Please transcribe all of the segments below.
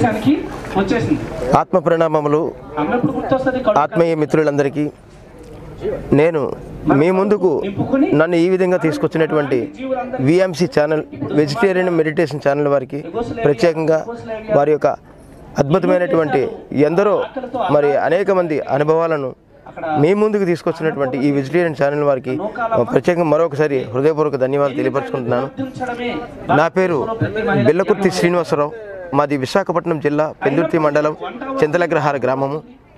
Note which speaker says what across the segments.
Speaker 1: ప్రపంచానికి వచ్చేసింది
Speaker 2: ఆత్మ ప్రణామములు
Speaker 1: అమ్మ ఎప్పుడు గుర్తొస్తుంది కడుపు
Speaker 2: ఆత్మీయ మిత్రులందరికీ నేను మీ ముందుకు నన్ను ఈ విధంగా తీసుకొచ్చినటువంటి VMC channel vegetarian meditation channel వారికి ప్రత్యేకంగా వారి యొక్క అద్భుతమైనటువంటి ఎందరో మరి అనేక మంది అనుభవాలను మీ ముందుకు తీసుకొచ్చినటువంటి ఈ వెజిటేరియన్ ఛానల్ వారికి ప్రత్యేకంగా మరొకసారి హృదయపూర్వక ధన్యవాదాలు తెలియపరుచుకుంటున్నాను
Speaker 1: గుర్తించడమే
Speaker 2: నా పేరు బిల్లకుర్తి శ్రీనివాసరావు మాది విశాఖపట్నం జిల్లా పెందుర్తి మండలం చింతలగ్రహార గ్రామము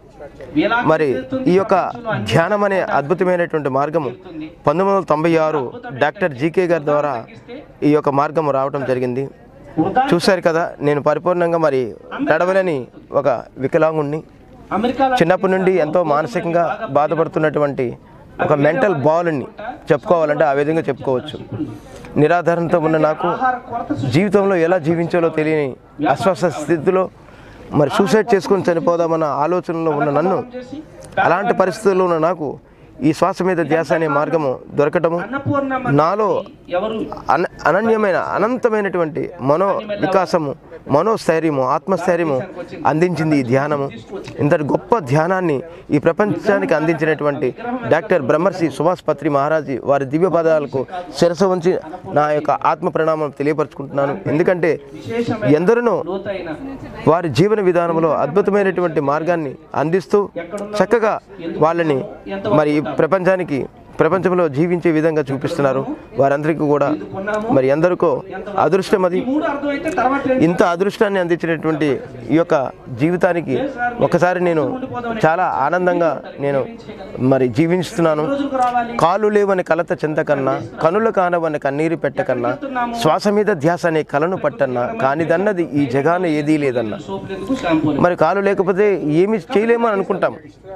Speaker 1: ఎలా
Speaker 2: మరి ఈ యొక్క ధ్యానం అనే అద్భుతమైనటువంటి మార్గము పంతొమ్మిది వందల తొంభై ఆరు డాక్టర్ జీకే గారి ద్వారా ఈ యొక్క మార్గము రావటం జరిగింది
Speaker 1: వృధా
Speaker 2: చూశారు కదా నేను పరిపూర్ణంగా మరి నడవలేని ఒక వికలాంగుణ్ణి
Speaker 1: అమెరికాలో
Speaker 2: చిన్నప్పటి నుండి ఎంతో మానసికంగా బాధపడుతున్నటువంటి ఒక మెంటల్ బాల్ని చెప్పుకోవాలంటే ఆ విధంగా చెప్పుకోవచ్చు నిరాధారణతో ఉన్న నాకు
Speaker 1: ఆహార కొరత
Speaker 2: జీవితంలో ఎలా జీవించాలో తెలియని అస్వస్థ స్థితిలో మరి సూసైడ్ చేసుకొని చనిపోదామన్న ఆలోచనలో ఉన్న నన్ను
Speaker 1: చేసి
Speaker 2: అలాంటి పరిస్థితుల్లో ఉన్న నాకు ఈ శ్వాస మీద ధ్యాస అనే మార్గము దొరకటము
Speaker 1: అన్నపూర్ణ
Speaker 2: నాలో
Speaker 1: ఎవరు
Speaker 2: అన అనన్యమైన అనంతమైనటువంటి మనో వికాసము మనోస్థైర్యము ఆత్మస్థైర్యము అందించింది ఈ ధ్యానము ఇంతటి గొప్ప ధ్యానాన్ని ఈ ప్రపంచానికి అందించినటువంటి డాక్టర్ బ్రహ్మర్షి సుభాష్ పత్రి మహారాజీ వారి దివ్య పదాలకు శిరస ఉంచి నా యొక్క ఆత్మ ప్రణామం తెలియపరచుకుంటున్నాను ఎందుకంటే
Speaker 1: విశేషమైన
Speaker 2: ఎందరినో
Speaker 1: లోతైన
Speaker 2: వారి జీవన విధానంలో అద్భుతమైనటువంటి మార్గాన్ని అందిస్తూ చక్కగా వాళ్ళని మరి ఈ ప్రపంచానికి ప్రపంచంలో జీవించే విధంగా చూపిస్తున్నారు వారందరికీ కూడా మరి ఎందరికో అదృష్టం అది
Speaker 1: ఈ మూడు అర్థమైతే తర్వాత ఏంటి?
Speaker 2: ఇంత అదృష్టాన్ని అందించినటువంటి ఈ యొక్క జీవితానికి ఒకసారి నేను చాలా ఆనందంగా నేను మరి జీవిస్తున్నాను
Speaker 1: రోజులకు రావాలి
Speaker 2: కాలు లేవని కలత చింతకన్నా కనులు కానవని కన్నీరు పెట్టకన్నా శ్వాస మీద ధ్యాస అనే కలను పట్టన్నా కానిదన్నది ఈ జగాన ఏదీ లేదన్నా
Speaker 1: సోపులు ఎందుకు షాంపూలు
Speaker 2: మరి కాలు లేకపోతే ఏమి చేయలేము అని అనుకుంటాం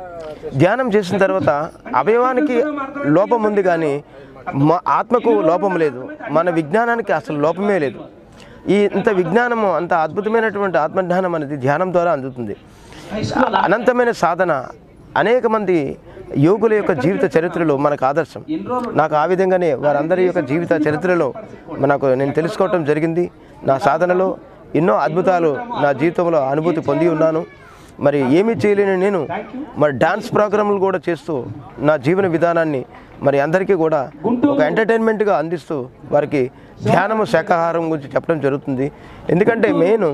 Speaker 2: ధ్యానం చేసిన తర్వాత అవయవానికి లోపం ఉంది కానీ మా ఆత్మకు లోపం లేదు మన విజ్ఞానానికి అసలు లోపమే లేదు ఈ ఇంత విజ్ఞానము అంత అద్భుతమైనటువంటి ఆత్మజ్ఞానం అనేది ధ్యానం ద్వారా అందుతుంది
Speaker 1: హై స్కూల్
Speaker 2: అనంతమైన సాధన అనేక మంది యోగుల యొక్క జీవిత చరిత్రలో మనకు ఆదర్శం
Speaker 1: ఎన్ని రోజులు
Speaker 2: నాకు ఆ విధంగానే వారందరి యొక్క జీవిత చరిత్రలో నాకు నేను తెలుసుకోవటం జరిగింది నా సాధనలో ఎన్నో అద్భుతాలు నా జీవితంలో అనుభూతి పొంది ఉన్నాను మరి ఏమీ చేయలేని నేను మరి డాన్స్ ప్రోగ్రాంలు కూడా చేస్తూ నా జీవన విధానాన్ని మరి అందరికీ కూడా ఒక ఎంటర్టైన్మెంట్గా అందిస్తూ వారికి ధ్యానము శాకాహారం గురించి చెప్పడం జరుగుతుంది ఎందుకంటే మెయిన్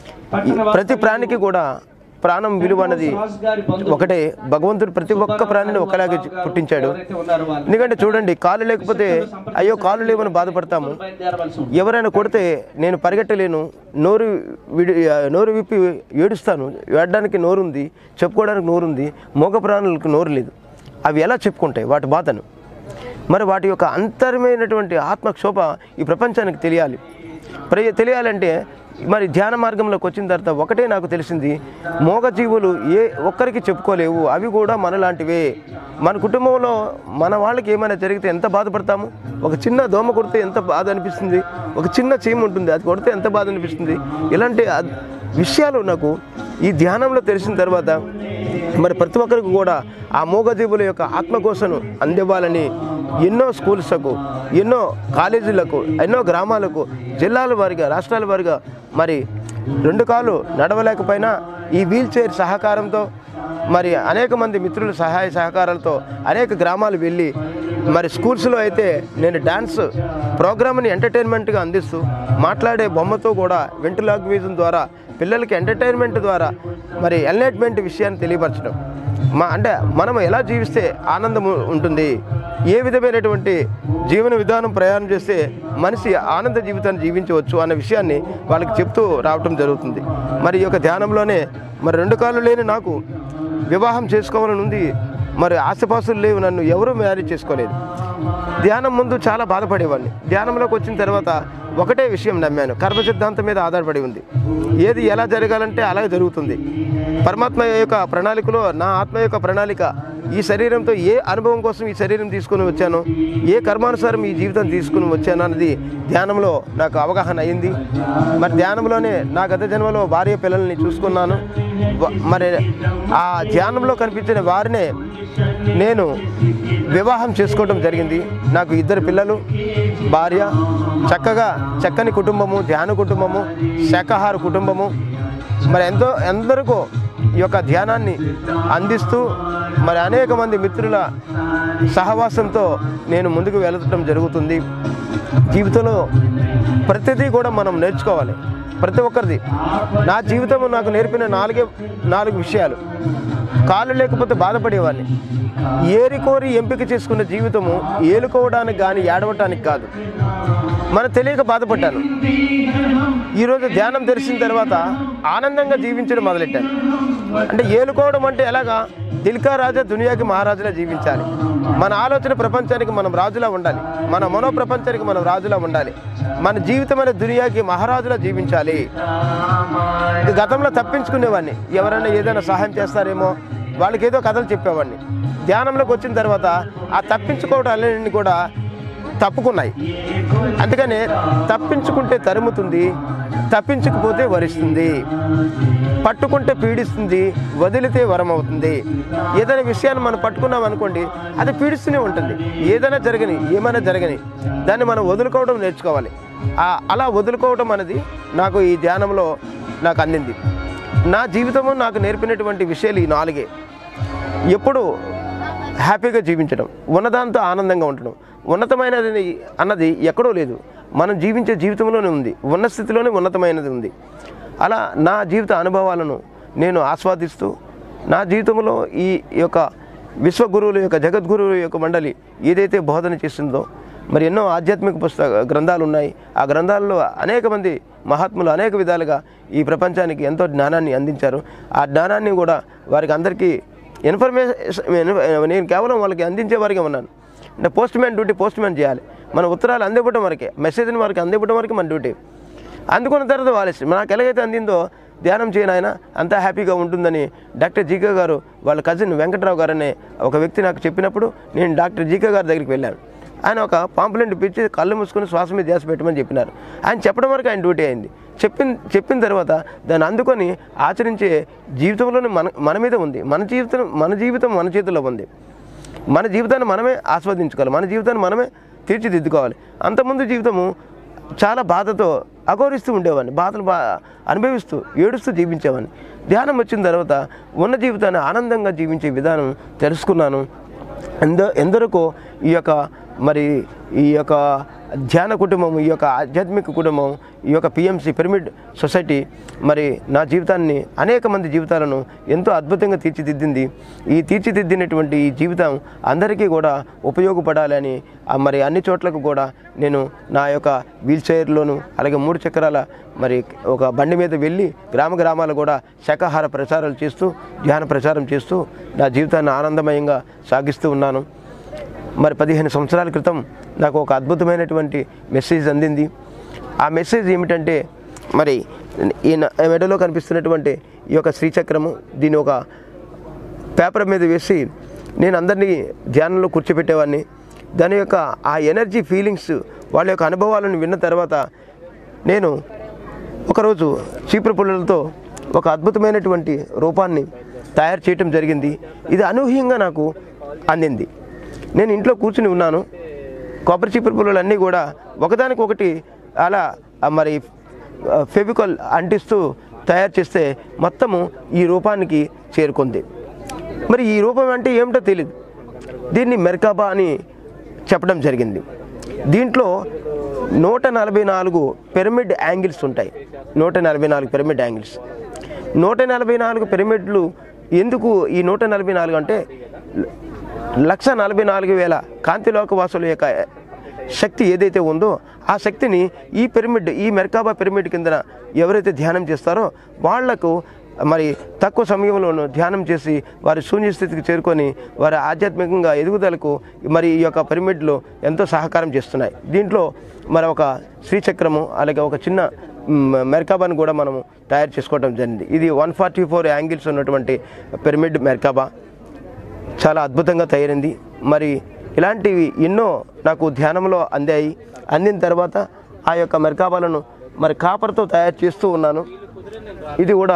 Speaker 2: ప్రతి ప్రాణికి కూడా ప్రాణం విలువ అనేది
Speaker 1: రాజు గారి బంధువు
Speaker 2: ఒకటే భగవంతుడు ప్రతి ఒక్క ప్రాణిని ఒకలాగే పుట్టించాడు
Speaker 1: ఎవరైతే ఉన్నారో వాళ్ళు
Speaker 2: ఎందుకంటే చూడండి కాలు లేకపోతే అయ్యో కాలు లేవని బాధపడతాము
Speaker 1: బయలుదేరవలసి ఉంటుంది
Speaker 2: ఎవరైనా కొడితే నేను పరిగెట్టలేను నోరు విడి నోరు విప్పి ఏడుస్తాను ఏడడానికి నోరుంది చెప్పుకోవడానికి నోరుంది మోగ ప్రాణులకు నోరు లేదు అవి ఎలా చెప్పుకుంటాయి వాటి బాధను మరి వాటి యొక్క అంతరమైనటువంటి ఆత్మక్షోభ ఈ ప్రపంచానికి తెలియాలి ప్ర తెలియాలంటే మరి ధ్యాన మార్గంలోకి వచ్చిన తర్వాత ఒకటే నాకు తెలిసింది మోగజీవులు ఏ ఒక్కరికి చెప్పుకోలేవు అవి కూడా మనలాంటివే మన కుటుంబంలో మన వాళ్ళకి ఏమైనా జరిగితే ఎంత బాధపడతాము ఒక చిన్న దోమ కొడితే ఎంత బాధ అనిపిస్తుంది ఒక చిన్న చీమ ఉంటుంది అది కొడితే ఎంత బాధ అనిపిస్తుంది ఇలాంటి అద్- విషయాలు నాకు ఈ ధ్యానంలో తెలిసిన తర్వాత మరి ప్రతి ఒక్కరికి కూడా ఆ మూగజీవుల యొక్క ఆత్మకోసను అందివ్వాలని ఎన్నో స్కూల్స్కు ఎన్నో కాలేజీలకు ఎన్నో గ్రామాలకు జిల్లాల వారిగా రాష్ట్రాల వారిగా మరి రెండు కాళ్ళు నడవలేకపోయినా ఈ వీల్ చైర్ సహకారంతో మరి అనేక మంది మిత్రుల సహాయ సహకారాలతో అనేక గ్రామాలు వెళ్ళి మరి స్కూల్స్లో అయితే నేను డ్యాన్స్ ప్రోగ్రామ్ని ఎంటర్టైన్మెంట్గా అందిస్తూ మాట్లాడే బొమ్మతో కూడా వెంటిలాగ్విజం ద్వారా పిల్లలకి ఎంటర్టైన్మెంట్ ద్వారా మరి ఎన్లైట్మెంట్ విషయాన్ని తెలియపరచడం మా అంటే మనం ఎలా జీవిస్తే ఆనందం ఉంటుంది ఏ విధమైనటువంటి జీవన విధానం ప్రయాణం చేస్తే మనిషి ఆనంద జీవితాన్ని జీవించవచ్చు అనే విషయాన్ని వాళ్ళకి చెప్తూ రావటం జరుగుతుంది మరి ఈ యొక్క ధ్యానంలోనే మరి రెండు కాళ్ళు లేని నాకు వివాహం చేసుకోవాలని ఉంది మరి ఆశపాసులు లేవు నన్ను ఎవరూ మ్యారేజ్ చేసుకోలేదు ధ్యానం ముందు చాలా బాధపడేవాడిని ధ్యానంలోకి వచ్చిన తర్వాత ఒకటే విషయం నమ్మాను కర్మ సిద్ధాంతం మీద ఆధారపడి ఉంది ఏది ఎలా జరగాలంటే అలాగే జరుగుతుంది పరమాత్మ యొక్క ప్రణాళికలో నా ఆత్మ యొక్క ప్రణాళిక ఈ శరీరంతో ఏ అనుభవం కోసం ఈ శరీరం తీసుకుని వచ్చాను ఏ కర్మానుసారం ఈ జీవితం తీసుకుని వచ్చాను అన్నది ధ్యానంలో నాకు అవగాహన అయింది మరి ధ్యానంలోనే నా గత జన్మలో భార్య పిల్లల్ని చూసుకున్నాను వ- మరి ఆ ధ్యానంలో కనిపించిన వారినే నేను వివాహం చేసుకోవడం జరిగింది నాకు ఇద్దరు పిల్లలు భార్య చక్కగా చక్కని కుటుంబము ధ్యాన కుటుంబము శాకాహార కుటుంబము మరి ఎంతో ఎందరికో ఈ యొక్క ధ్యానాన్ని అందిస్తూ మరి అనేక మంది మిత్రుల సహవాసంతో నేను ముందుకు వెళ్ళటం జరుగుతుంది జీవితంలో ప్రతిదీ కూడా మనం నేర్చుకోవాలి ప్రతి ఒక్కరిది నా జీవితం నాకు నేర్పిన నాలుగే నాలుగు విషయాలు కాళ్ళు లేకపోతే బాధపడేవాడిని ఏరికోరి ఎంపిక చేసుకున్న జీవితము ఏలుకోవడానికి కానీ ఏడవటానికి కాదు మన తెలియక బాధపడ్డాను ఈరోజు ధ్యానం తెరిచిన తర్వాత ఆనందంగా జీవించడం మొదలెట్టాను అంటే ఏలుకోవడం అంటే ఎలాగా దిల్కా రాజా దునియాకి మహారాజులా జీవించాలి మన ఆలోచన ప్రపంచానికి మనం రాజులా ఉండాలి మన మనో ప్రపంచానికి మనం రాజులా ఉండాలి మన జీవితం అనే దునియాకి మహారాజులా జీవించాలి ఇది గతంలో తప్పించుకునేవాడిని ఎవరైనా ఏదైనా సహాయం చేస్తారేమో వాళ్ళకి ఏదో కథలు చెప్పేవాడిని ధ్యానంలోకి వచ్చిన తర్వాత ఆ తప్పించుకోవడాలన్నీ కూడా తప్పుకున్నాయి అందుకనే తప్పించుకుంటే తరుముతుంది తప్పించకపోతే వరిస్తుంది పట్టుకుంటే పీడిస్తుంది వదిలితే వరం అవుతుంది ఏదైనా విషయాన్ని మనం పట్టుకున్నాం అనుకోండి అది పీడిస్తూనే ఉంటుంది ఏదైనా జరగని ఏమైనా జరగని దాన్ని మనం వదులుకోవడం నేర్చుకోవాలి ఆ- అలా వదులుకోవడం అనేది నాకు ఈ ధ్యానంలో నాకు అందింది నా జీవితము నాకు నేర్పినటువంటి విషయాలు ఈ నాలుగే ఎప్పుడు హ్యాపీగా జీవించడం ఉన్నదాంతో ఆనందంగా ఉండడం ఉన్నతమైనది అన్నది ఎక్కడో లేదు మనం జీవించే జీవితంలోనే ఉంది ఉన్న స్థితిలోనే ఉన్నతమైనది ఉంది అలా నా జీవిత అనుభవాలను నేను ఆస్వాదిస్తూ నా జీవితంలో ఈ యొక్క విశ్వగురువుల యొక్క జగద్గురువుల యొక్క మండలి ఏదైతే బోధన చేస్తుందో మరి ఎన్నో ఆధ్యాత్మిక పుస్తక గ్రంథాలు ఉన్నాయి ఆ గ్రంథాల్లో అనేక మంది మహాత్ములు అనేక విధాలుగా ఈ ప్రపంచానికి ఎంతో జ్ఞానాన్ని అందించారు ఆ జ్ఞానాన్ని కూడా వారికి అందరికీ ఇన్ఫర్మేషన్ నేను కేవలం వాళ్ళకి అందించే వారిగా ఉన్నాను అంటే postman duty postman చేయాలి మన ఉత్తరాలు అందివ్వడం వరకే మెసేజ్ని వారికి అందివ్వడం వరకు మన డ్యూటీ అందుకున్న తర్వాత వాళ్ళ ఇష్టం నాకు ఎలాగైతే అందిందో ధ్యానం చేయను ఆయన అంతా హ్యాపీగా ఉంటుందని డాక్టర్ జీకే గారు వాళ్ళ కజిన్ వెంకట్రావు గారు అనే ఒక వ్యక్తి నాకు చెప్పినప్పుడు నేను డాక్టర్ జీకే గారి దగ్గరికి వెళ్ళాను ఆయన ఒక పాంపులెంట్ పిలిచి కళ్ళు మూసుకొని శ్వాస మీద ధ్యాస పెట్టమని చెప్పినారు ఆయన చెప్పడం వరకు ఆయన డ్యూటీ అయింది చెప్పిన చెప్పిన తర్వాత దాన్ని అందుకొని ఆచరించే జీవితంలోనే మన మన మీద ఉంది మన జీవితం మన జీవితం మన చేతుల్లో ఉంది మన జీవితాన్ని మనమే ఆస్వాదించుకోవాలి మన జీవితాన్ని మనమే తీర్చిదిద్దుకోవాలి అంతకుముందు జీవితము చాలా బాధతో అఘోరిస్తూ ఉండేవాడిని బాధలు బా అనుభవిస్తూ ఏడుస్తూ జీవించేవాడిని ధ్యానం వచ్చిన తర్వాత ఉన్న జీవితాన్ని ఆనందంగా జీవించే విధానం తెలుసుకున్నాను ఎంద ఎందరికో ఈ యొక్క మరి ఈ యొక్క ధ్యాన కుటుంబం ఈ యొక్క ఆధ్యాత్మిక కుటుంబం ఈ యొక్క పిఎంసి పిరమిడ్ సొసైటీ మరి నా జీవితాన్ని అనేక మంది జీవితాలను ఎంతో అద్భుతంగా తీర్చిదిద్దింది ఈ తీర్చిదిద్దినటువంటి ఈ జీవితం అందరికీ కూడా ఉపయోగపడాలని ఆ మరి అన్ని చోట్లకు కూడా నేను నా యొక్క వీల్ చైర్లోను అలాగే మూడు చక్రాల మరి ఒక బండి మీద వెళ్ళి గ్రామ గ్రామాలు కూడా శాకాహార ప్రచారాలు చేస్తూ ధ్యాన ప్రచారం చేస్తూ నా జీవితాన్ని ఆనందమయంగా సాగిస్తూ ఉన్నాను మరి పదిహేను సంవత్సరాల క్రితం నాకు ఒక అద్భుతమైనటువంటి మెసేజ్ అందింది ఆ మెసేజ్ ఏమిటంటే మరి ఈ నా మెడలో కనిపిస్తున్నటువంటి ఈ యొక్క శ్రీచక్రము దీని ఒక పేపర్ మీద వేసి నేను అందరినీ ధ్యానంలో కూర్చోబెట్టేవాడిని దాని యొక్క ఆ ఎనర్జీ ఫీలింగ్స్ వాళ్ళ యొక్క అనుభవాలను విన్న తర్వాత నేను ఒకరోజు చీపురు పుల్లలతో ఒక అద్భుతమైనటువంటి రూపాన్ని తయారు చేయటం జరిగింది ఇది అనూహ్యంగా నాకు అందింది నేను ఇంట్లో కూర్చుని ఉన్నాను కొబ్బరి చీపురు పుల్లలు అన్నీ కూడా ఒకదానికొకటి అలా ఆ మరి ఆ, ఫెవికాల్ అంటిస్తూ తయారు చేస్తే మొత్తము ఈ రూపానికి చేరుకుంది మరి ఈ రూపం అంటే ఏమిటో తెలియదు దీన్ని మెర్కాబా అని చెప్పడం జరిగింది దీంట్లో నూట నలభై నాలుగు పిరమిడ్ యాంగిల్స్ ఉంటాయి నూట నలభై నాలుగు పిరమిడ్ యాంగిల్స్ నూట నలభై నాలుగు పిరమిడ్లు ఎందుకు ఈ నూట నలభై నాలుగు అంటే లక్ష నలభై నాలుగు వేల కాంతిలోక వాసుల యొక్క శక్తి ఏదైతే ఉందో ఆ శక్తిని ఈ పిరమిడ్ ఈ మెర్కాబా పిరమిడ్ కింద ఎవరైతే ధ్యానం చేస్తారో వాళ్లకు మరి తక్కువ సమయంలోనూ ధ్యానం చేసి వారి శూన్య స్థితికి చేరుకొని వారి ఆధ్యాత్మికంగా ఎదుగుదలకు మరి ఈ యొక్క పిరమిడ్లు ఎంతో సహకారం చేస్తున్నాయి దీంట్లో మరి ఒక శ్రీచక్రము అలాగే ఒక చిన్న మ్, మెర్కాబాను కూడా మనము తయారు చేసుకోవడం జరిగింది ఇది వన్ ఫార్టీ ఫోర్ యాంగిల్స్ ఉన్నటువంటి పిరమిడ్ మెర్కాబా చాలా అద్భుతంగా తయారైంది మరి ఇలాంటివి ఎన్నో నాకు ధ్యానంలో అందాయి అందిన తర్వాత ఆ యొక్క మెర్కాబాలను మరి కాపర్తో తయారు చేస్తూ ఉన్నాను ఇది కూడా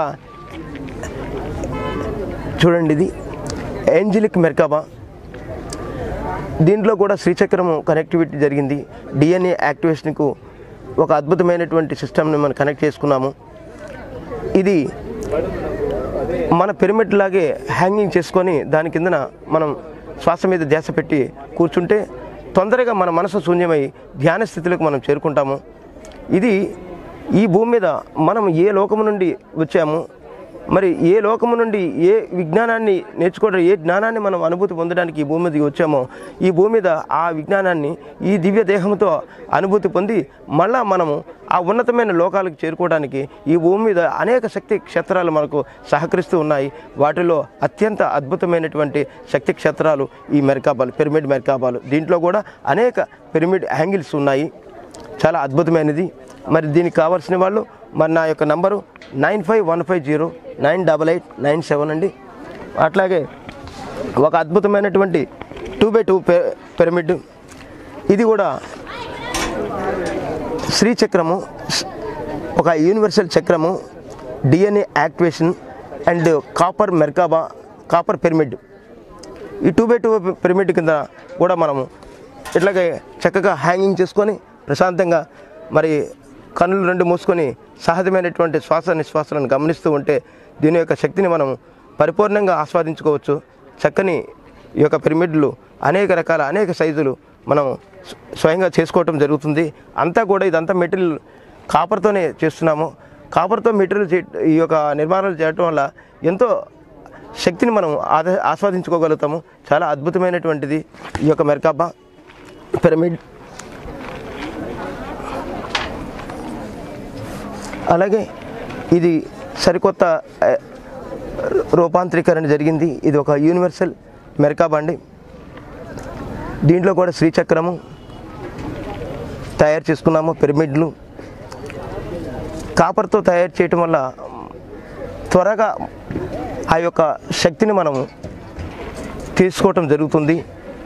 Speaker 2: చూడండి ఇది ఏంజలిక్ మెర్కాబా దీంట్లో కూడా శ్రీచక్రము కనెక్టివిటీ జరిగింది డిఎన్ఏ యాక్టివేషన్కు ఒక అద్భుతమైనటువంటి సిస్టమ్ని మనం కనెక్ట్ చేసుకున్నాము ఇది మన పిరమిడ్ లాగే హ్యాంగింగ్ చేసుకొని దాని కిందన మనం శ్వాస మీద ధ్యాస పెట్టి కూర్చుంటే తొందరగా మన మనసు శూన్యమై ధ్యాన స్థితిలోకి మనం చేరుకుంటాము ఇది ఈ భూమి మీద మనం ఏ లోకము నుండి వచ్చాము మరి ఏ లోకము నుండి ఏ విజ్ఞానాన్ని నేర్చుకోవడం ఏ జ్ఞానాన్ని మనం అనుభూతి పొందడానికి ఈ భూమి మీదకి వచ్చామో ఈ భూమి మీద ఆ విజ్ఞానాన్ని ఈ దివ్య దేహంతో అనుభూతి పొంది మళ్ళా మనము ఆ ఉన్నతమైన లోకాలకు చేరుకోవడానికి ఈ భూమి మీద అనేక శక్తి క్షేత్రాలు మనకు సహకరిస్తూ ఉన్నాయి వాటిలో అత్యంత అద్భుతమైనటువంటి శక్తి క్షేత్రాలు ఈ మెర్కాబాలు పిరమిడ్ మెర్కాబాలు దీంట్లో కూడా అనేక పిరమిడ్ యాంగిల్స్ ఉన్నాయి చాలా అద్భుతమైనది మరి దీనికి కావాల్సిన వాళ్ళు మరి నా యొక్క number nine five one five zero nine double eight nine seven అండి అట్లాగే ఒక అద్భుతమైనటువంటి టూ బై టూ పిరమిడ్ ఇది కూడా శ్రీచక్రము ఒక యూనివర్సల్ చక్రము DNA activation and copper merkaba copper pyramid ఈ టూ బై టూ పిరమిడ్ కింద కూడా మనము ఇట్లాగే చక్కగా హ్యాంగింగ్ చేసుకొని ప్రశాంతంగా మరి కన్నులు రెండు మూసుకొని సహజమైనటువంటి శ్వాస నిశ్వాసాలను గమనిస్తూ ఉంటే దీని యొక్క శక్తిని మనం పరిపూర్ణంగా ఆస్వాదించుకోవచ్చు చక్కని ఈ యొక్క పిరమిడ్లు అనేక రకాల అనేక సైజులు మనం స్వ- స్వయంగా చేసుకోవటం జరుగుతుంది అంతా కూడా ఇదంతా మెటీరియల్ కాపర్తోనే చేస్తున్నాము కాపర్తో మెటీరియల్ చే ఈ యొక్క నిర్మాణాలు చేయటం వల్ల ఎంతో శక్తిని మనం ఆద ఆస్వాదించుకోగలుగుతాము చాలా అద్భుతమైనటువంటిది ఈ యొక్క మెర్కాబా పిరమిడ్ అలాగే ఇది సరికొత్త ఆ, రూపాంతరీకరణ జరిగింది ఇది ఒక యూనివర్సల్ మెర్కాబా అండి దీంట్లో కూడా శ్రీచక్రము తయారు చేసుకున్నాము పిరమిడ్లు కాపర్తో తయారు చేయటం వల్ల త్వరగా ఆ యొక్క శక్తిని మనము తీసుకోవటం జరుగుతుంది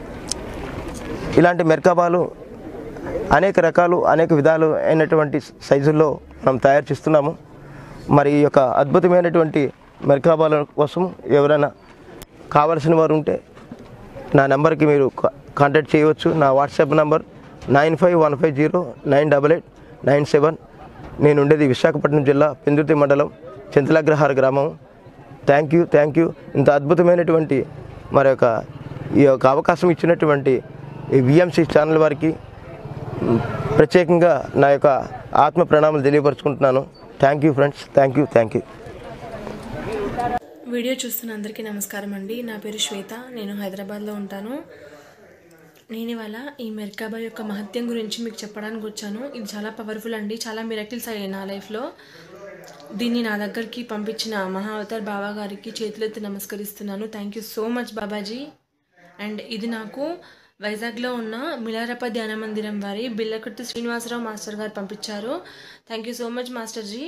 Speaker 2: ఇలాంటి మెర్కాబాలు అనేక రకాలు అనేక విధాలు అయినటువంటి సైజుల్లో మనం తయారు చేస్తున్నాము మరి ఈ యొక్క అద్భుతమైనటువంటి మెర్కాబాల కోసం ఎవరైనా కావలసిన వారు ఉంటే నా నెంబర్కి మీరు కా- కాంటాక్ట్ చేయవచ్చు నా WhatsApp number nine five one five zero nine double eight nine seven నేను ఉండేది విశాఖపట్నం జిల్లా పెందుర్తి మండలం చింతలగ్రహార గ్రామం థ్యాంక్ యూ థ్యాంక్ యూ ఇంత అద్భుతమైనటువంటి మరి యొక్క ఈ యొక్క అవకాశం ఇచ్చినటువంటి ఈ విఎంసి ఛానల్ వారికి మ్, ప్రత్యేకంగా నా యొక్క ఆత్మ ప్రణామాలు తెలియపరుచుకుంటున్నాను thank you friends thank you thank you
Speaker 3: video చూస్తున్న అందరికీ నమస్కారం అండి నా పేరు శ్వేత నేను హైదరాబాద్లో ఉంటాను నేను ఇవాళ ఈ మెర్కాబా యొక్క మహత్యం గురించి మీకు చెప్పడానికి వచ్చాను ఇది చాలా పవర్ఫుల్ అండి చాలా మిరకిల్స్ అయ్యాయి నా లైఫ్లో దీన్ని నా దగ్గరికి పంపించిన మహా అవతార్ బాబా గారికి చేతులెత్తి నమస్కరిస్తున్నాను thank you so much Babaji and ఇది నాకు వైజాగ్లో ఉన్న మిలారప్ప ధ్యాన మందిరం వారి బిల్లకర్తి శ్రీనివాసరావు మాస్టర్ గారు పంపించారు thank you so much master ji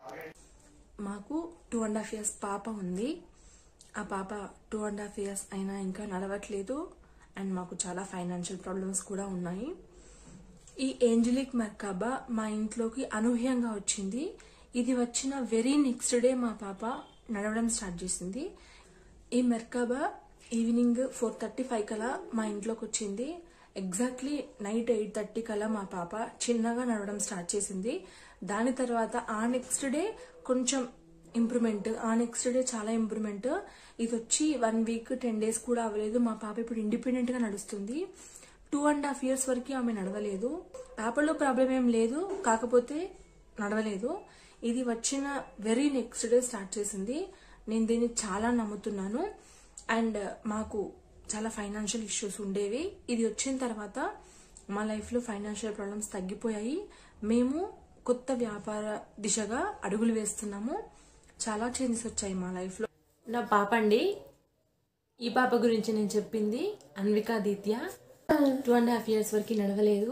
Speaker 3: మాకు టూ అండ్ హాఫ్ ఇయర్స్ పాప ఉంది ఆ పాప టూ అండ్ హాఫ్ ఇయర్స్ అయినా ఇంకా నడవట్లేదు అండ్ మాకు చాలా ఫైనాన్షియల్ ప్రాబ్లమ్స్ కూడా ఉన్నాయి ఈ ఏంజలిక్ మర్కాబా మా ఇంట్లోకి అనూహ్యంగా వచ్చింది ఇది వచ్చిన వెరీ నెక్స్ట్ డే మా పాప నడవడం స్టార్ట్ చేసింది ఈ merkaba evening four thirty five కలా మా ఇంట్లోకి వచ్చింది ఎగ్జాక్ట్లీ నైట్ ఎయిట్ థర్టీ కల్లా మా పాప చిన్నగా నడవడం స్టార్ట్ చేసింది దాని తర్వాత ఆ నెక్స్ట్ డే కొంచెం ఇంప్రూవ్మెంట్ ఆ నెక్స్ట్ డే చాలా ఇంప్రూవ్మెంట్ ఇది వచ్చి వన్ వీక్ టెన్ డేస్ కూడా అవ్వలేదు మా పాప ఇప్పుడు ఇండిపెండెంట్ గా నడుస్తుంది టూ అండ్ హాఫ్ ఇయర్స్ వరకు ఆమె నడవలేదు పాపలో ప్రాబ్లం ఏం లేదు కాకపోతే నడవలేదు ఇది వచ్చిన వెరీ నెక్స్ట్ డే స్టార్ట్ చేసింది నేను దీన్ని చాలా నమ్ముతున్నాను అండ్ మాకు చాలా ఫైనాన్షియల్ ఇష్యూస్ ఉండేవి ఇది వచ్చిన తర్వాత మా లైఫ్లో ఫైనాన్షియల్ ప్రాబ్లమ్స్ తగ్గిపోయాయి మేము కొత్త వ్యాపార దిశగా అడుగులు వేస్తున్నాము చాలా చేంజెస్ వచ్చాయి మా లైఫ్లో నా పాప అండి ఈ పాప గురించి నేను చెప్పింది Anvikaditya two and half years వరకు నడవలేదు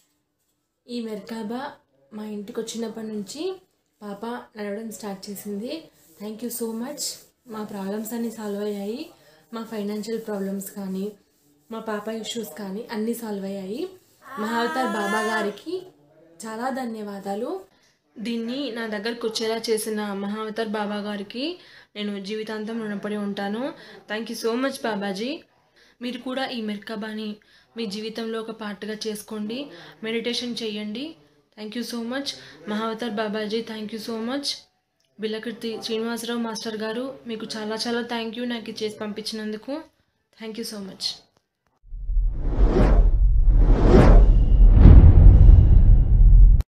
Speaker 3: ఈ మెర్కాబా మా ఇంటికి వచ్చినప్పటి నుంచి పాప నడవడం స్టార్ట్ చేసింది థ్యాంక్ యూ సో మచ్ మా ప్రాబ్లమ్స్ అన్నీ సాల్వ్ అయ్యాయి మా ఫైనాన్షియల్ ప్రాబ్లమ్స్ కానీ మా పాప ఇష్యూస్ కానీ అన్నీ సాల్వ్ అయ్యాయి మహావతార్ బాబా గారికి చాలా ధన్యవాదాలు దీన్ని నా దగ్గరకు వచ్చేలా చేసిన మహావతార్ బాబా గారికి నేను జీవితాంతం రుణపడి ఉంటాను thank you so much Babaji మీరు కూడా ఈ మెర్కబాని మీ జీవితంలో ఒక పార్ట్గా చేసుకోండి మెడిటేషన్ చేయండి thank you so much Mahavatar Babaji thank you so much Billakruti Srinivasa Rao master గారు మీకు చాలా చాలా థ్యాంక్ యూ నాకు ఇది చేసి పంపించినందుకు థ్యాంక్ యూ సో మచ్